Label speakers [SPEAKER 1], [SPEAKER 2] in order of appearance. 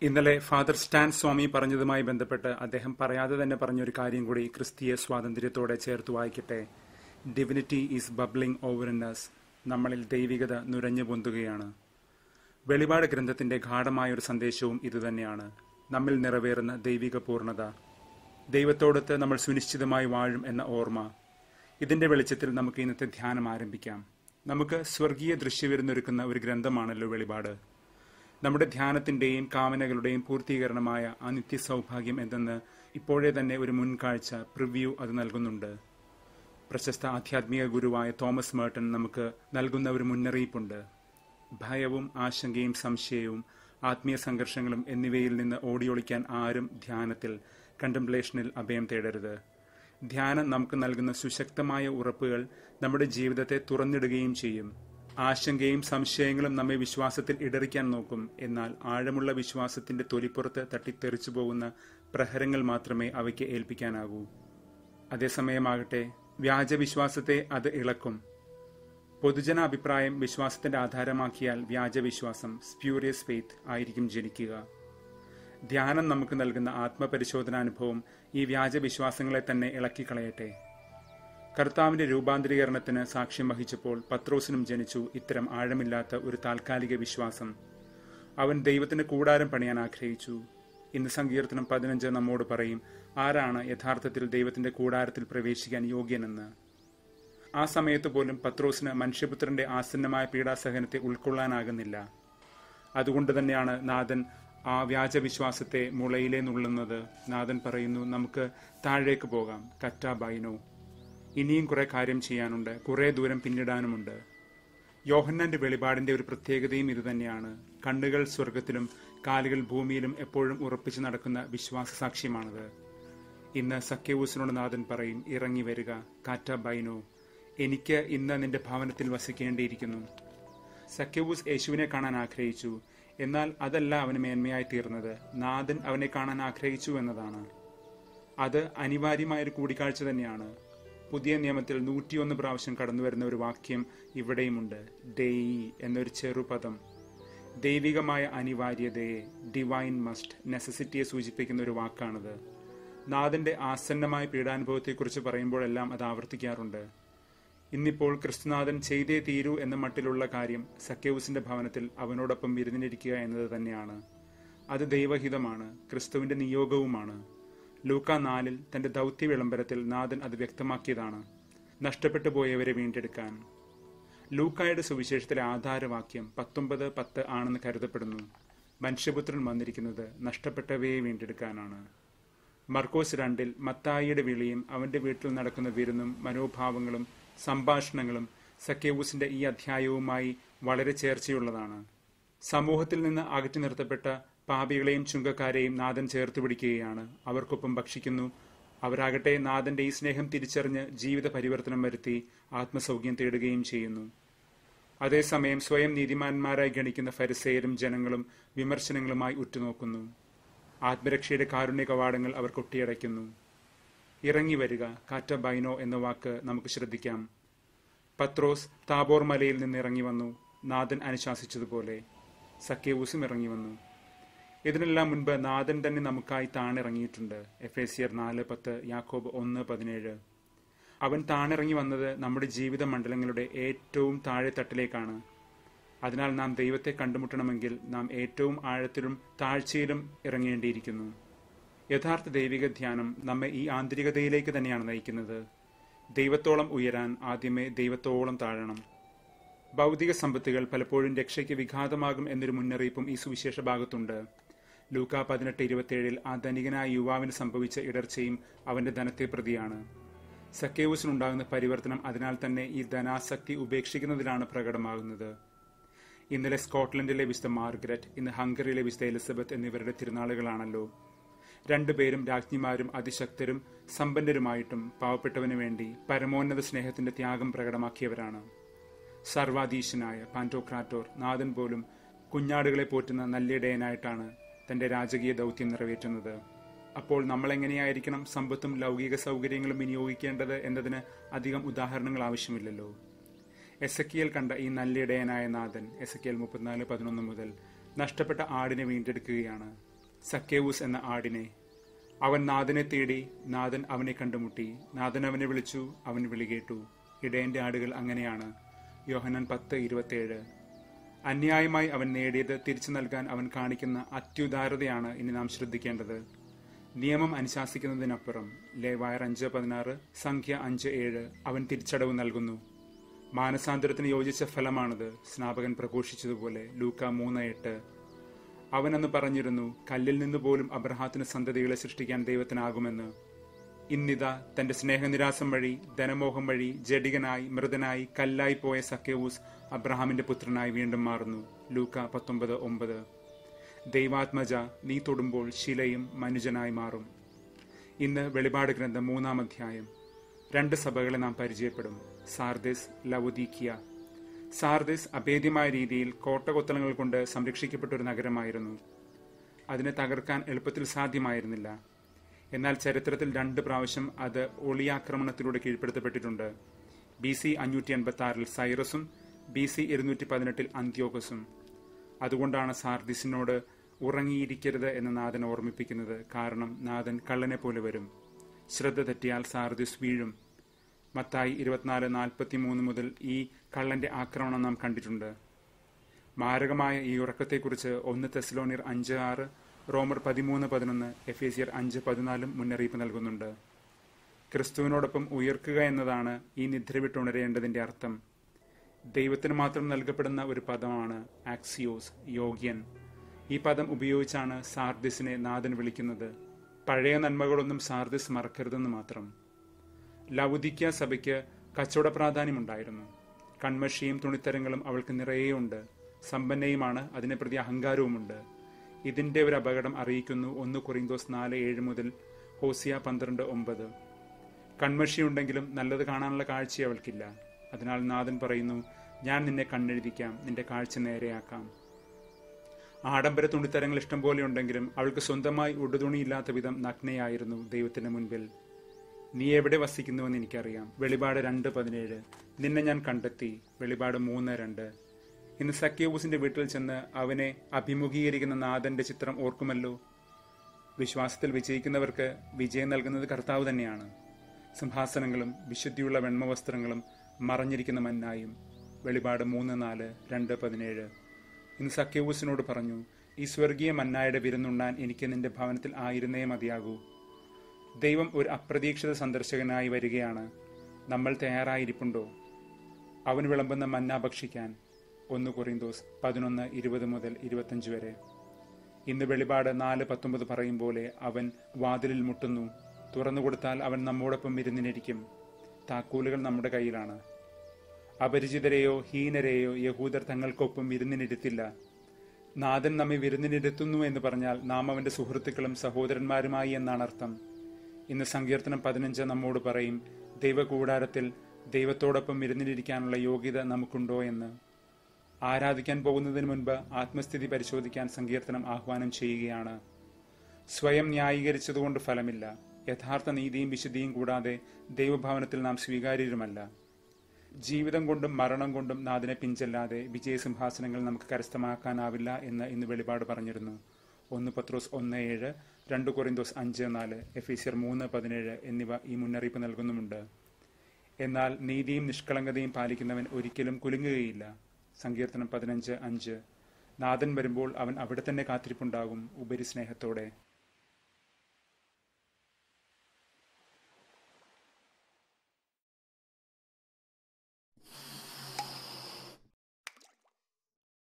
[SPEAKER 1] ഇന്നലെ father Stan സ്വാമി പറഞ്ഞതുമായി ബന്ധപ്പെട്ട് അദ്ദേഹം പറയാതെ തന്നെ പറഞ്ഞൊരു കാര്യം കൂടി ക്രിസ്തീയ സ്വാതന്ത്ര്യത്തോടെ ചേർത്ത് വായിക്കട്ടെ divinity is bubbling over in us നമ്മളിൽ ദൈവികത നുരഞ്ഞു പൊന്തുകയാണ് വെളിപാട് ഗ്രന്ഥത്തിന്റെ ഗാഠമായ ഒരു സന്ദേശവും ഇതുതന്നെയാണ് നമ്മിൽ നിറവേറുന്ന ദൈവിക പൂർണ്ണത ദൈവത്തോടൊത്ത് നമ്മൾ സുനിശ്ചിതമായി വാഴും എന്ന ഓർമ്മ ഇതിന്റെ വെളിച്ചത്തിൽ നമുക്ക് ഇന്നത്തെ ധ്യാനം ആരംഭിക്കാം നമുക്ക് സ്വർഗീയ ദൃശ്യവിരുന്നൊരുക്കുന്ന ഒരു ഗ്രന്ഥമാണല്ലോ വെളിപാട് നമ്മുടെ ധ്യാനത്തിന്റെയും കാമനകളുടെയും പൂർത്തീകരണമായ ആ നിത്യ സൗഭാഗ്യം എന്തെന്ന് ഇപ്പോഴേ തന്നെ ഒരു മുൻകാഴ്ച പ്രിവ്യൂ അത് നൽകുന്നുണ്ട് പ്രശസ്ത ആധ്യാത്മിക ഗുരുവായ തോമസ് മേർട്ടൺ നമുക്ക് നൽകുന്ന ഒരു മുന്നറിയിപ്പുണ്ട് ഭയവും ആശങ്കയും സംശയവും ആത്മീയ സംഘർഷങ്ങളും എന്നിവയിൽ നിന്ന് ഓടിയൊളിക്കാൻ ആരും ധ്യാനത്തിൽ കണ്ടംപ്ലേഷനിൽ അഭയം തേടരുത് ധ്യാനം നമുക്ക് നൽകുന്ന സുശക്തമായ ഉറപ്പുകൾ നമ്മുടെ ജീവിതത്തെ തുറന്നിടുകയും ചെയ്യും ആശങ്കയും സംശയങ്ങളും നമ്മെ വിശ്വാസത്തിൽ ഇടറിക്കാൻ നോക്കും എന്നാൽ ആഴമുള്ള വിശ്വാസത്തിന്റെ തൊലിപ്പുറത്ത് തട്ടിത്തെറിച്ചു പോകുന്ന പ്രഹരങ്ങൾ മാത്രമേ അവയ്ക്ക് ഏൽപ്പിക്കാനാകൂ അതേസമയമാകട്ടെ വ്യാജവിശ്വാസത്തെ അത് ഇളക്കും പൊതുജന അഭിപ്രായം വിശ്വാസത്തിന്റെ ആധാരമാക്കിയാൽ വ്യാജവിശ്വാസം സ്പ്യൂരിയസ് ഫെയ്ത്ത് ആയിരിക്കും ജനിക്കുക ധ്യാനം നമുക്ക് നൽകുന്ന ആത്മപരിശോധനാനുഭവം ഈ വ്യാജവിശ്വാസങ്ങളെ തന്നെ ഇളക്കിക്കളയട്ടെ കർത്താവിന്റെ രൂപാന്തരീകരണത്തിന് സാക്ഷ്യം വഹിച്ചപ്പോൾ പത്രോസിനും ജനിച്ചു ഇത്തരം ആഴമില്ലാത്ത ഒരു താൽക്കാലിക വിശ്വാസം അവൻ ദൈവത്തിന് കൂടാരം പണിയാൻ ആഗ്രഹിച്ചു ഇന്ന് സങ്കീർത്തനം പതിനഞ്ച് നമ്മോട് പറയും ആരാണ് യഥാർത്ഥത്തിൽ ദൈവത്തിന്റെ കൂടാരത്തിൽ പ്രവേശിക്കാൻ യോഗ്യനെന്ന് ആ സമയത്ത് പോലും പത്രോസിന് മനുഷ്യപുത്രന്റെ ആസന്നമായ പീഡാസഹനത്തെ ഉൾക്കൊള്ളാനാകുന്നില്ല അതുകൊണ്ട് തന്നെയാണ് നാഥൻ ആ വ്യാജവിശ്വാസത്തെ മുളയിലേ നുള്ളുന്നത് നാഥൻ പറയുന്നു നമുക്ക് താഴേക്ക് പോകാം കറ്റ ബൈനോ ഇനിയും കുറെ കാര്യം ചെയ്യാനുണ്ട് കുറെ ദൂരം പിന്നിടാനുമുണ്ട് യോഹന്നാന്റെ വെളിപാടിന്റെ ഒരു പ്രത്യേകതയും ഇതുതന്നെയാണ് കണ്ണുകൾ സ്വർഗത്തിലും കാലുകൾ ഭൂമിയിലും എപ്പോഴും ഉറപ്പിച്ചു നടക്കുന്ന വിശ്വാസ സാക്ഷ്യമാണത് ഇന്ന് സഖ്യവൂസിനോട് നാഥൻ പറയും ഇറങ്ങി വരിക കാറ്റ ബൈനോ എനിക്ക് ഇന്ന് നിന്റെ ഭവനത്തിൽ വസിക്കേണ്ടിയിരിക്കുന്നു സഖ്യവൂസ് യേശുവിനെ കാണാൻ ആഗ്രഹിച്ചു എന്നാൽ അതല്ല അവന് മേന്മയായി തീർന്നത് നാഥൻ അവനെ കാണാൻ ആഗ്രഹിച്ചു എന്നതാണ് അത് അനിവാര്യമായ ഒരു കൂടിക്കാഴ്ച തന്നെയാണ് പുതിയ നിയമത്തിൽ നൂറ്റിയൊന്ന് പ്രാവശ്യം കടന്നു വരുന്ന ഒരു വാക്യം ഇവിടെയുമുണ്ട് ഡെയി എന്നൊരു ചെറുപദം ദൈവികമായ അനിവാര്യതയെ ഡിവൈൻ മസ്റ്റ് നെസസിറ്റിയെ സൂചിപ്പിക്കുന്ന ഒരു വാക്കാണത് നാഥന്റെ ആസന്നമായ പീഡാനുഭവത്തെക്കുറിച്ച് പറയുമ്പോഴെല്ലാം അത് ആവർത്തിക്കാറുണ്ട് ഇന്നിപ്പോൾ ക്രിസ്തുനാഥൻ ചെയ്തേ തീരൂ എന്ന മട്ടിലുള്ള കാര്യം സഖ്യവൂസിന്റെ ഭവനത്തിൽ അവനോടൊപ്പം വിരുന്നിരിക്കുക എന്നത് തന്നെയാണ് അത് ദൈവഹിതമാണ് ക്രിസ്തുവിന്റെ നിയോഗവുമാണ് ലൂക്ക നാലിൽ തന്റെ ദൗത്യ വിളംബരത്തിൽ നാഥൻ അത് വ്യക്തമാക്കിയതാണ് നഷ്ടപ്പെട്ടു പോയവരെ വീണ്ടെടുക്കാൻ ലൂക്കായുടെ സുവിശേഷത്തിലെ ആധാരവാക്യം പത്തൊമ്പത് പത്ത് ആണെന്ന് കരുതപ്പെടുന്നു മനുഷ്യപുത്രൻ വന്നിരിക്കുന്നത് നഷ്ടപ്പെട്ടവയെ വീണ്ടെടുക്കാനാണ് മർക്കോസ് രണ്ടിൽ മത്തായിയുടെ വിളിയും അവന്റെ വീട്ടിൽ നടക്കുന്ന വിരുന്നും മനോഭാവങ്ങളും സംഭാഷണങ്ങളും സക്കേവൂസിന്റെ ഈ അധ്യായവുമായി വളരെ ചേർച്ചയുള്ളതാണ് സമൂഹത്തിൽ നിന്ന് അകറ്റി നിർത്തപ്പെട്ട പാപികളെയും ചുങ്കക്കാരെയും നാഥൻ ചേർത്ത് പിടിക്കുകയാണ് അവർക്കൊപ്പം ഭക്ഷിക്കുന്നു അവരാകട്ടെ നാഥന്റെ ഈ സ്നേഹം തിരിച്ചറിഞ്ഞ് ജീവിത പരിവർത്തനം വരുത്തി ആത്മസൗഖ്യം തേടുകയും ചെയ്യുന്നു അതേസമയം സ്വയം നീതിമാന്മാരായി ഗണിക്കുന്ന ഫരിസേരും ജനങ്ങളും വിമർശനങ്ങളുമായി ഉറ്റുനോക്കുന്നു ആത്മരക്ഷയുടെ കാരുണ്യ കവാടങ്ങൾ അവർ കൊട്ടിയടയ്ക്കുന്നു ഇറങ്ങി വരിക കാറ്റ ബൈനോ എന്ന വാക്ക് നമുക്ക് ശ്രദ്ധിക്കാം പത്രോസ് താബോർ മലയിൽ നിന്ന് ഇറങ്ങി വന്നു നാഥൻ അനുശാസിച്ചതുപോലെ സക്കേവൂസും ഇറങ്ങി വന്നു ഇതിനെല്ലാം മുൻപ് നാഥൻ തന്നെ നമുക്കായി താണിറങ്ങിയിട്ടുണ്ട് എഫ് എ സിയർ നാല് പത്ത് യാക്കോബ് ഒന്ന് പതിനേഴ് അവൻ താണിറങ്ങി വന്നത് നമ്മുടെ ജീവിത മണ്ഡലങ്ങളുടെ ഏറ്റവും താഴെത്തട്ടിലേക്കാണ് അതിനാൽ നാം ദൈവത്തെ കണ്ടുമുട്ടണമെങ്കിൽ നാം ഏറ്റവും ആഴത്തിലും താഴ്ചയിലും ഇറങ്ങേണ്ടിയിരിക്കുന്നു യഥാർത്ഥ ദൈവിക ധ്യാനം നമ്മെ ഈ ആന്തരികതയിലേക്ക് തന്നെയാണ് നയിക്കുന്നത് ദൈവത്തോളം ഉയരാൻ ആദ്യമേ ദൈവത്തോളം താഴണം ഭൗതിക സമ്പത്തുകൾ പലപ്പോഴും രക്ഷയ്ക്ക് വിഘാതമാകും എന്നൊരു മുന്നറിയിപ്പും ഈ സുവിശേഷ ഭാഗത്തുണ്ട് ലൂക്ക പതിനെട്ട് ഇരുപത്തിയേഴിൽ ആ ധനികനായ യുവാവിന് സംഭവിച്ച ഇടർച്ചയും അവന്റെ ധനത്തെ പ്രതിയാണ് സക്കേവൂസിനുണ്ടാകുന്ന പരിവർത്തനം അതിനാൽ തന്നെ ഈ ധനാസക്തി ഉപേക്ഷിക്കുന്നതിലാണ് പ്രകടമാകുന്നത് ഇന്നലെ സ്കോട്ട്ലൻഡിലെ വിശുദ്ധ മാർഗരറ്റ് ഇന്ന് ഹംഗറിയിലെ വിശുദ്ധ എലിസബത്ത് എന്നിവരുടെ തിരുനാളുകളാണല്ലോ രണ്ടുപേരും രാജ്ഞിമാരും അതിശക്തരും സമ്പന്നരുമായിട്ടും പാവപ്പെട്ടവന് വേണ്ടി പരമോന്നത സ്നേഹത്തിന്റെ ത്യാഗം പ്രകടമാക്കിയവരാണ് സർവാധീശനായ പാൻറ്റോക്രാറ്റോർ നാഥൻ പോലും കുഞ്ഞാടുകളെ പോറ്റുന്ന നല്ലിടയനായിട്ടാണ് തന്റെ രാജകീയ ദൗത്യം നിറവേറ്റുന്നത് അപ്പോൾ നമ്മൾ എങ്ങനെയായിരിക്കണം സമ്പത്തും ലൗകിക സൗകര്യങ്ങളും വിനിയോഗിക്കേണ്ടത് എന്നതിന് അധികം ഉദാഹരണങ്ങൾ ആവശ്യമില്ലല്ലോ എസക്കിയൽ കണ്ട ഈ നല്ലിടയനായ നാഥൻ എസക്കിയൽ മുപ്പത്തിനാല് പതിനൊന്ന് മുതൽ നഷ്ടപ്പെട്ട ആടിനെ വീണ്ടെടുക്കുകയാണ് സക്കേവൂസ് എന്ന ആടിനെ അവൻ നാഥനെ തേടി നാഥൻ അവനെ കണ്ടുമുട്ടി നാഥൻ അവനെ വിളിച്ചു അവൻ വിളികേട്ടു ഇടയന്റെ ആടുകൾ അങ്ങനെയാണ് യോഹനൻ പത്ത് ഇരുപത്തിയേഴ് അന്യായമായി അവൻ നേടിയത് തിരിച്ചു നൽകാൻ അവൻ കാണിക്കുന്ന അത്യുദാരതയാണ് ഇനി നാം ശ്രദ്ധിക്കേണ്ടത് നിയമം അനുശാസിക്കുന്നതിനപ്പുറം ലേവായർ അഞ്ച് പതിനാറ് സംഖ്യ അഞ്ച് ഏഴ് അവൻ തിരിച്ചടവ് നൽകുന്നു മാനസാന്തരത്തിന് യോജിച്ച ഫലമാണത് സ്നാപകൻ പ്രഘോഷിച്ചതുപോലെ ലൂക്ക മൂന്ന് എട്ട് അവനെന്ന് പറഞ്ഞിരുന്നു കല്ലിൽ നിന്ന് പോലും അബ്രഹാത്തിന് സന്തതികളെ സൃഷ്ടിക്കാൻ ദൈവത്തിനാകുമെന്ന് ഇന്നിതാ തന്റെ സ്നേഹനിരാസം വഴി ധനമോഹം വഴി ജഡികനായി മൃതനായി കല്ലായി പോയ സക്കേവൂസ് അബ്രഹാമിന്റെ പുത്രനായി വീണ്ടും മാറുന്നു ലൂക്ക പത്തൊമ്പത് ഒമ്പത് ദൈവാത്മജ നീ തൊടുമ്പോൾ ശിലയും മനുജനായി മാറും ഇന്ന് വെളിപാട് ഗ്രന്ഥം മൂന്നാം അധ്യായം രണ്ട് സഭകളെ നാം പരിചയപ്പെടും സാർദിസ് ലവുദീക്കിയ സാർദിസ് അഭേദ്യമായ രീതിയിൽ കോട്ടകൊത്തളങ്ങൾ കൊണ്ട് സംരക്ഷിക്കപ്പെട്ട ഒരു നഗരമായിരുന്നു അതിനെ തകർക്കാൻ എളുപ്പത്തിൽ സാധ്യമായിരുന്നില്ല എന്നാൽ ചരിത്രത്തിൽ രണ്ട് പ്രാവശ്യം അത് ഒളിയാക്രമണത്തിലൂടെ കീഴ്പ്പെടുത്തപ്പെട്ടിട്ടുണ്ട് ബി സി അഞ്ഞൂറ്റി എൺപത്തി ആറിൽ സൈറസും ബി സി ഇരുന്നൂറ്റി പതിനെട്ടിൽ അന്ത്യോകസും അതുകൊണ്ടാണ് സാർദിസിനോട് ഉറങ്ങിയിരിക്കരുത് എന്ന് നാഥൻ ഓർമ്മിപ്പിക്കുന്നത് കാരണം നാഥൻ കള്ളനെ പോലെ വരും ശ്രദ്ധ തെറ്റിയാൽ സാർദിസ് വീഴും മത്തായി ഇരുപത്തിനാല് നാൽപ്പത്തി മൂന്ന് മുതൽ ഈ കള്ളന്റെ ആക്രമണം നാം കണ്ടിട്ടുണ്ട് മാരകമായ ഈ ഉറക്കത്തെക്കുറിച്ച് ഒന്ന് തെസ്ലോണിയർ അഞ്ച് ആറ് റോമർ പതിമൂന്ന് പതിനൊന്ന് എഫേസിയർ അഞ്ച് പതിനാലും മുന്നറിയിപ്പ് നൽകുന്നുണ്ട് ക്രിസ്തുവിനോടൊപ്പം ഉയർക്കുക എന്നതാണ് ഈ നിദ്ര വിട്ടുണരേണ്ടതിന്റെ അർത്ഥം ദൈവത്തിന് മാത്രം നൽകപ്പെടുന്ന ഒരു പദമാണ് ആക്സിയോസ് യോഗ്യൻ ഈ പദം ഉപയോഗിച്ചാണ് സാർദിസിനെ നാഥൻ വിളിക്കുന്നത് പഴയ നന്മകളൊന്നും സാർദിസ് മറക്കരുതെന്ന് മാത്രം ലൗദിക്യ സഭയ്ക്ക് കച്ചവട പ്രാധാന്യമുണ്ടായിരുന്നു കൺമഷിയും തുണിത്തരങ്ങളും അവൾക്ക് നിറയെയുണ്ട് സമ്പന്നയുമാണ് അതിനെ പ്രതി അഹങ്കാരവുമുണ്ട് ഇതിന്റെ ഒരു അപകടം അറിയിക്കുന്നു ഒന്ന് കൊറിന്തോസ് നാല് ഏഴ് മുതൽ ഹോസിയ പന്ത്രണ്ട് ഒമ്പത് കൺമഷിയുണ്ടെങ്കിലും നല്ലത് കാണാനുള്ള കാഴ്ച അവൾക്കില്ല അതിനാൽ നാഥൻ പറയുന്നു ഞാൻ നിന്നെ കണ്ണെഴുതിക്കാം നിന്റെ കാഴ്ച നേരെയാക്കാം ആഡംബര തുണിത്തരങ്ങൾ ഇഷ്ടം പോലെ ഉണ്ടെങ്കിലും അവൾക്ക് സ്വന്തമായി ഉടുതുണിയില്ലാത്ത വിധം നഗ്നയായിരുന്നു ദൈവത്തിന്റെ മുൻപിൽ നീ എവിടെ വസിക്കുന്നുവെന്ന് എനിക്കറിയാം വെളിപാട് രണ്ട് പതിനേഴ് നിന്നെ ഞാൻ കണ്ടെത്തി വെളിപാട് മൂന്ന് രണ്ട് ഇന്ന് സഖ്യബൂസിന്റെ വീട്ടിൽ ചെന്ന് അവനെ അഭിമുഖീകരിക്കുന്ന നാഥന്റെ ചിത്രം ഓർക്കുമല്ലോ വിശ്വാസത്തിൽ വിജയിക്കുന്നവർക്ക് വിജയം നൽകുന്നത് കർത്താവ് തന്നെയാണ് സിംഹാസനങ്ങളും വിശുദ്ധിയുള്ള വെണ്മ വസ്ത്രങ്ങളും മറഞ്ഞിരിക്കുന്ന മന്നായും വെളിപാട് മൂന്ന് നാല് രണ്ട് പതിനേഴ് ഇന്ന് സഖ്യബൂസിനോട് പറഞ്ഞു ഈ സ്വർഗീയ മന്നായുടെ വിരുന്നുണ്ണാൻ എനിക്ക് നിന്റെ ഭവനത്തിൽ ആയിരുന്നേ മതിയാകൂ ദൈവം ഒരു അപ്രതീക്ഷിത സന്ദർശകനായി വരികയാണ് നമ്മൾ തയ്യാറായിരിപ്പുണ്ടോ അവൻ വിളമ്പുന്ന മന്ന ഭക്ഷിക്കാൻ ഒന്ന് കൊറിന്തോസ് പതിനൊന്ന് ഇരുപത് മുതൽ ഇരുപത്തഞ്ച് വരെ ഇന്ന് വെളിപാട് നാല് പത്തൊമ്പത് പറയും പോലെ അവൻ വാതിലിൽ മുട്ടുന്നു തുറന്നു കൊടുത്താൽ അവൻ നമ്മോടൊപ്പം ഇരുന്നിരിക്കും താക്കോലുകൾ നമ്മുടെ കയ്യിലാണ് അപരിചിതരെയോ ഹീനരെയോ യഹൂദർ തങ്ങൾക്കൊപ്പം വിരുന്നിനിരുത്തില്ല നാഥൻ നമ്മെ വിരുന്നിനിരുത്തുന്നു എന്ന് പറഞ്ഞാൽ നാം അവന്റെ സുഹൃത്തുക്കളും സഹോദരന്മാരുമായി എന്നാണ് അർത്ഥം ഇന്ന് സങ്കീർത്തനം പതിനഞ്ച് നമ്മോട് പറയും ദൈവകൂടാരത്തിൽ ദൈവത്തോടൊപ്പം ഇരുന്നിരിക്കാനുള്ള യോഗ്യത നമുക്കുണ്ടോ എന്ന് ആരാധിക്കാൻ പോകുന്നതിന് മുൻപ് ആത്മസ്ഥിതി പരിശോധിക്കാൻ സങ്കീർത്തനം ആഹ്വാനം ചെയ്യുകയാണ് സ്വയം ന്യായീകരിച്ചതുകൊണ്ട് ഫലമില്ല യഥാർത്ഥ നീതിയും വിശുദ്ധിയും കൂടാതെ ദൈവഭവനത്തിൽ നാം സ്വീകാര്യരുമല്ല ജീവിതം കൊണ്ടും മരണം കൊണ്ടും നാദിനെ പിഞ്ചല്ലാതെ വിജയസിംഹാസനങ്ങൾ നമുക്ക് കരസ്ഥമാക്കാനാവില്ല എന്ന് ഇന്ന് വെളിപാട് പറഞ്ഞിരുന്നു ഒന്ന് പത്രോസ് ഒന്ന് ഏഴ് രണ്ട് കൊറിന്തോസ് അഞ്ച് നാല് എഫീസിയർ മൂന്ന് പതിനേഴ് എന്നിവ ഈ മുന്നറിയിപ്പ് നൽകുന്നുമുണ്ട് എന്നാൽ നീതിയും നിഷ്കളങ്കതയും പാലിക്കുന്നവൻ ഒരിക്കലും കുലുങ്ങുകയില്ല സങ്കീർത്തനം പതിനഞ്ച് അഞ്ച് നാഥൻ വരുമ്പോൾ അവൻ അവിടെ തന്നെ കാത്തിരിപ്പുണ്ടാകും ഉപരി സ്നേഹത്തോടെ